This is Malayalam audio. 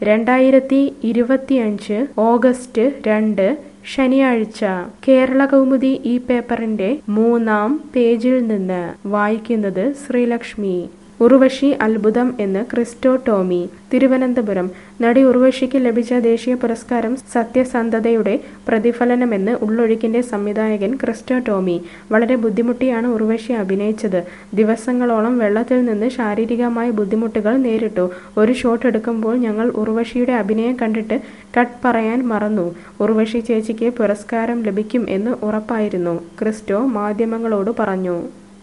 രണ്ടായിരത്തി ഇരുപത്തിയഞ്ച് ഓഗസ്റ്റ് രണ്ട് ശനിയാഴ്ച കേരളകൗമുദി ഈ പേപ്പറിന്റെ മൂന്നാം പേജിൽ നിന്ന് വായിക്കുന്നത് ശ്രീലക്ഷ്മി ഉർവശി അത്ഭുതം എന്ന് ക്രിസ്റ്റോ ടോമി തിരുവനന്തപുരം നടി ഉർവശിക്ക് ലഭിച്ച ദേശീയ പുരസ്കാരം സത്യസന്ധതയുടെ പ്രതിഫലനമെന്ന് ഉള്ളൊഴുക്കിന്റെ സംവിധായകൻ ക്രിസ്റ്റോ ടോമി വളരെ ബുദ്ധിമുട്ടിയാണ് ഉർവശി അഭിനയിച്ചത് ദിവസങ്ങളോളം വെള്ളത്തിൽ നിന്ന് ശാരീരികമായ ബുദ്ധിമുട്ടുകൾ നേരിട്ടു ഒരു ഷോട്ട് എടുക്കുമ്പോൾ ഞങ്ങൾ ഉർവശിയുടെ അഭിനയം കണ്ടിട്ട് കട്ട് പറയാൻ മറന്നു ഉർവശി ചേച്ചിക്ക് പുരസ്കാരം ലഭിക്കും എന്ന് ഉറപ്പായിരുന്നു ക്രിസ്റ്റോ മാധ്യമങ്ങളോട് പറഞ്ഞു